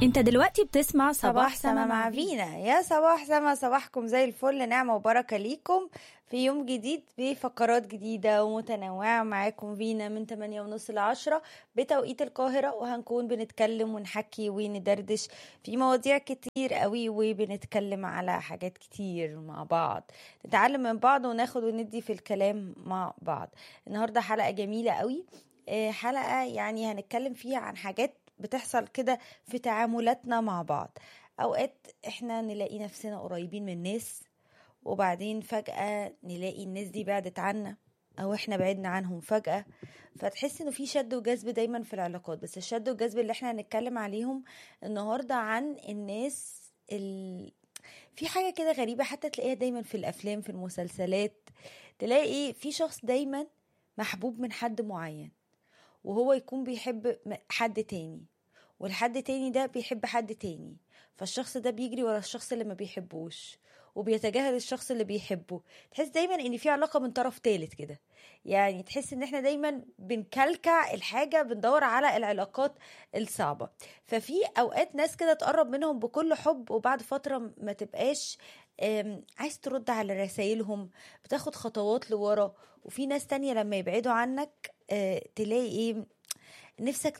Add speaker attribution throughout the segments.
Speaker 1: انت دلوقتي بتسمع
Speaker 2: صباح سما مع فينا يا صباح سما صباحكم زي الفل نعمة وبركة ليكم في يوم جديد بفقرات جديدة ومتنوعة معاكم فينا من 8 ونص ل 10 بتوقيت القاهرة وهنكون بنتكلم ونحكي وندردش في مواضيع كتير قوي وبنتكلم على حاجات كتير مع بعض نتعلم من بعض وناخد وندي في الكلام مع بعض النهاردة حلقة جميلة قوي آه، حلقة يعني هنتكلم فيها عن حاجات بتحصل كده في تعاملاتنا مع بعض اوقات احنا نلاقي نفسنا قريبين من ناس وبعدين فجأة نلاقي الناس دي بعدت عنا او احنا بعدنا عنهم فجأة فتحس انه في شد وجذب دايما في العلاقات بس الشد والجذب اللي احنا هنتكلم عليهم النهاردة عن الناس ال... في حاجة كده غريبة حتى تلاقيها دايما في الافلام في المسلسلات تلاقي في شخص دايما محبوب من حد معين وهو يكون بيحب م- حد تاني والحد تاني ده بيحب حد تاني فالشخص ده بيجري ورا الشخص اللي ما بيحبوش وبيتجاهل الشخص اللي بيحبه تحس دايما ان في علاقه من طرف تالت كده يعني تحس ان احنا دايما بنكلكع الحاجه بندور على العلاقات الصعبه ففي اوقات ناس كده تقرب منهم بكل حب وبعد فتره ما تبقاش آم، عايز ترد على رسائلهم بتاخد خطوات لورا وفي ناس تانية لما يبعدوا عنك آه، تلاقي ايه نفسك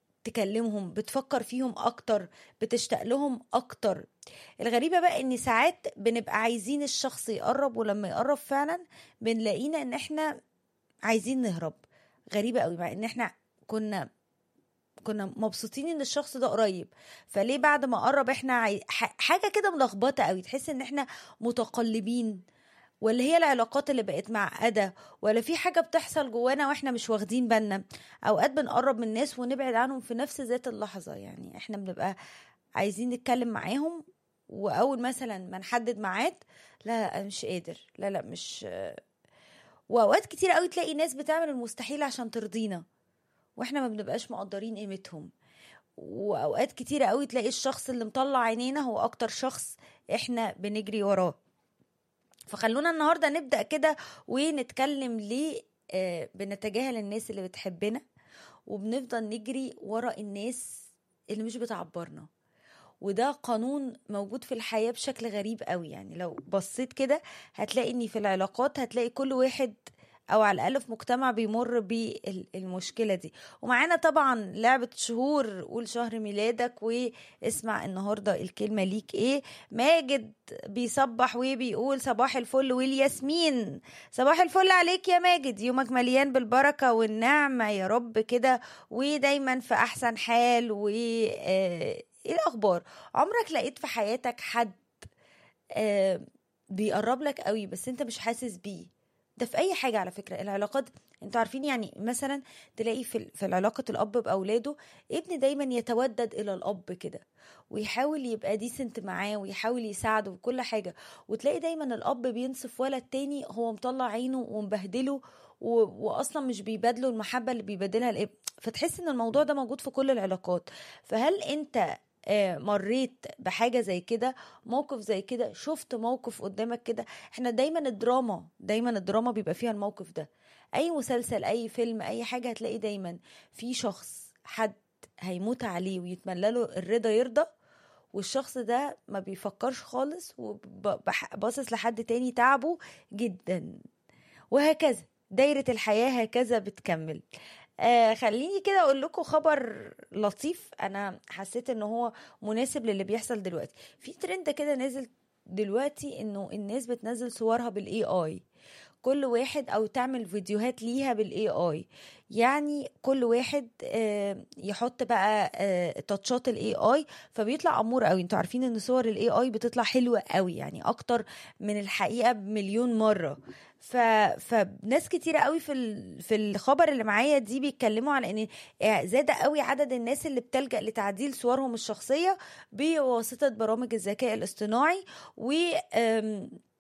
Speaker 2: تكلمهم بتفكر فيهم اكتر بتشتاق لهم اكتر الغريبه بقى ان ساعات بنبقى عايزين الشخص يقرب ولما يقرب فعلا بنلاقينا ان احنا عايزين نهرب غريبه قوي مع ان احنا كنا كنا مبسوطين ان الشخص ده قريب فليه بعد ما قرب احنا عاي... ح- حاجه كده ملخبطه قوي تحس ان احنا متقلبين ولا هي العلاقات اللي بقت معقدة ولا في حاجة بتحصل جوانا واحنا مش واخدين بالنا اوقات بنقرب من الناس ونبعد عنهم في نفس ذات اللحظة يعني احنا بنبقى عايزين نتكلم معاهم واول مثلا ما نحدد ميعاد لا لا أنا مش قادر لا لا مش واوقات كتير قوي تلاقي ناس بتعمل المستحيل عشان ترضينا واحنا ما بنبقاش مقدرين قيمتهم واوقات كتيرة قوي تلاقي الشخص اللي مطلع عينينا هو اكتر شخص احنا بنجري وراه فخلونا النهارده نبدا كده ونتكلم ليه آه، بنتجاهل الناس اللي بتحبنا وبنفضل نجري ورا الناس اللي مش بتعبرنا وده قانون موجود في الحياة بشكل غريب قوي يعني لو بصيت كده هتلاقي ان في العلاقات هتلاقي كل واحد او على الاقل في مجتمع بيمر بالمشكله دي ومعانا طبعا لعبه شهور قول شهر ميلادك واسمع النهارده الكلمه ليك ايه ماجد بيصبح وبيقول صباح الفل والياسمين صباح الفل عليك يا ماجد يومك مليان بالبركه والنعمه يا رب كده ودايما في احسن حال و آه، ايه الاخبار عمرك لقيت في حياتك حد آه، بيقرب لك قوي بس انت مش حاسس بيه ده في اي حاجه على فكره العلاقات انتوا عارفين يعني مثلا تلاقي في في العلاقه الاب باولاده ابن دايما يتودد الى الاب كده ويحاول يبقى ديسنت معاه ويحاول يساعده في كل حاجه وتلاقي دايما الاب بينصف ولد تاني هو مطلع عينه ومبهدله و... واصلا مش بيبادله المحبه اللي بيبادلها الابن فتحس ان الموضوع ده موجود في كل العلاقات فهل انت آه، مريت بحاجه زي كده موقف زي كده شفت موقف قدامك كده احنا دايما الدراما دايما الدراما بيبقى فيها الموقف ده اي مسلسل اي فيلم اي حاجه هتلاقي دايما في شخص حد هيموت عليه ويتمنى له الرضا يرضى والشخص ده ما بيفكرش خالص وباصص لحد تاني تعبه جدا وهكذا دايرة الحياة هكذا بتكمل آه خليني كده اقول لكم خبر لطيف انا حسيت ان هو مناسب للي بيحصل دلوقتي في ترند كده نازل دلوقتي انه الناس بتنزل صورها بالاي اي كل واحد او تعمل فيديوهات ليها بالاي اي يعني كل واحد آه، يحط بقى آه، تاتشات الاي اي فبيطلع امور قوي انتوا عارفين ان صور الاي اي بتطلع حلوه قوي يعني اكتر من الحقيقه بمليون مره ف... فناس كتيرة قوي في ال... في الخبر اللي معايا دي بيتكلموا على ان زاد قوي عدد الناس اللي بتلجأ لتعديل صورهم الشخصية بواسطة برامج الذكاء الاصطناعي و آم،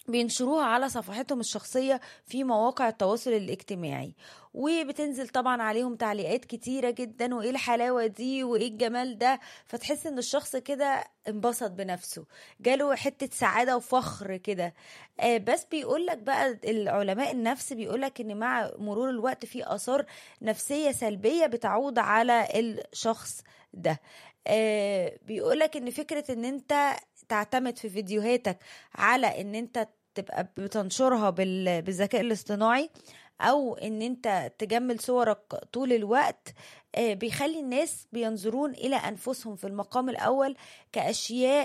Speaker 2: بينشروها على صفحتهم الشخصية في مواقع التواصل الاجتماعي وبتنزل طبعا عليهم تعليقات كتيرة جدا وايه الحلاوة دي وايه الجمال ده فتحس ان الشخص كده انبسط بنفسه جاله حتة سعادة وفخر كده آه بس بيقولك بقى العلماء النفس بيقولك ان مع مرور الوقت في اثار نفسية سلبية بتعود على الشخص ده آه بيقولك ان فكرة ان انت تعتمد في فيديوهاتك على ان انت تبقى بتنشرها بال- بالذكاء الاصطناعي او ان انت تجمل صورك طول الوقت آه، بيخلي الناس بينظرون الى انفسهم في المقام الاول كاشياء